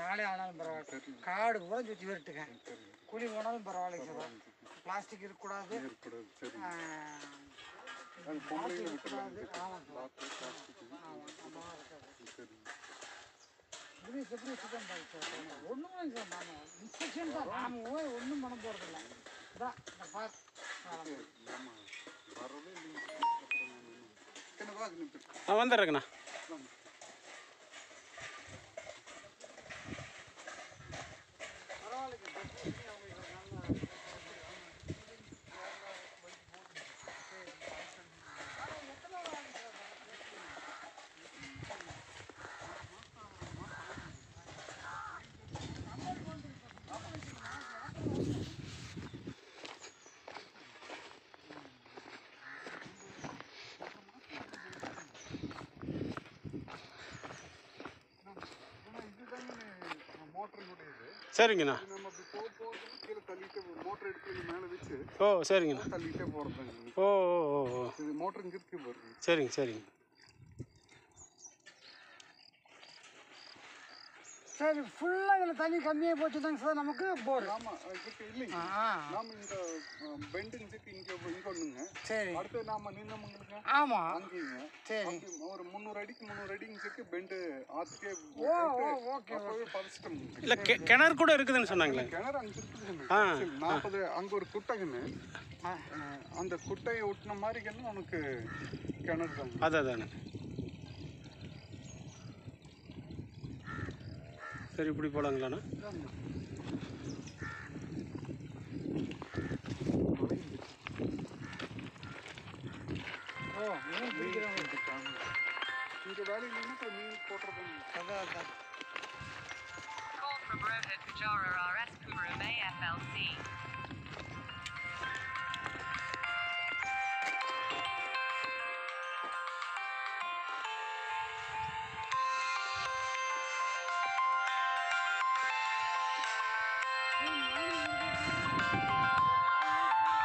நாளே ஆனாலும் பரவாயில்ல காடு கூட சுற்றி விரட்டுங்க குழி போனாலும் பரவாயில்ல சார் பிளாஸ்டிக் இருக்கக்கூடாது இருக்கக்கூடாது சரி ஆ, அது பொம்பளைங்களை விட்டுலாம் இருக்கக்கூடாது ஆமாம் சார் பாத்து பிளாஸ்டிக் ஆமாம் ஆமாம் இருக்காது சரி இப்படி எப்படி வச்சுதான் பாரு சார் ஒன்றும் சார் நாம இன்ஸ்ட்ரக்ஷன் தான் நாம போய் ஒன்றும் பண்ண போகிறதில்ல இதான் இந்த பார் ஆமா வரவே இல்லைங்க அப்புறம் நான் என்ன? என்ன வா நின்று ஆ வந்துடுறேங்கண்ணா ஏன்னா இதுதாங்க மோட்டருடைய இது சரிங்கண்ணா இது நம்ம அப்படி போக போக கீழே தள்ளிட்டே மோட்டர் எடுத்து இது மேலே வச்சு ஓ சரிங்கண்ணா தள்ளிட்டே போகிறதாங்க ஓ ஓ ஓ ஓ இது மோட்டர் இங்கே இருக்கு பாருங்க சரிங்க சரிங்க சரி ஃபுல்லாக இதில் தண்ணி கம்மியாக போச்சு தாங்க சார் நமக்கு போர் ஆமா இதுக்கு இல்லைங்க ஆ நாம இந்த பெண்டுங்கிறதுக்கு இங்கே இங்கே ஒண்ணுங்க சரி அடுத்து நாம நின்னவங்களுக்கு ஆமாம் அங்கேயுங்க சரி அப்படி ஒரு முந்நூறு அடிக்கு முந்நூறு அடிங்கிறதுக்கு பெண்டு ஆத்துக்கே ஓ ஓ ஓகே அப்பவே பதிச்சிட்டோம் இல்லை கெ கிணறு கூட இருக்குதுன்னு சொன்னாங்களே கிணறு அங்கே இருக்குதுங்க ஆ, சரி, நாற்பது அங்கே ஒரு குட்டைங்கன்னு அஹ், அந்த குட்டையை ஒட்டின மாதிரிங்கன்னு உனக்கு கிணறு தாங்க அதான் அதானே சரி இப்படி போகலாங்களாண்ணா ஓ மீன் பிடிக்கிறவங்க இங்கே வேலையில் நின்று மீன் போட்டுறதாங்க அதான் அதான் Call from Rohit Pujara RS Kurume FLC. Mean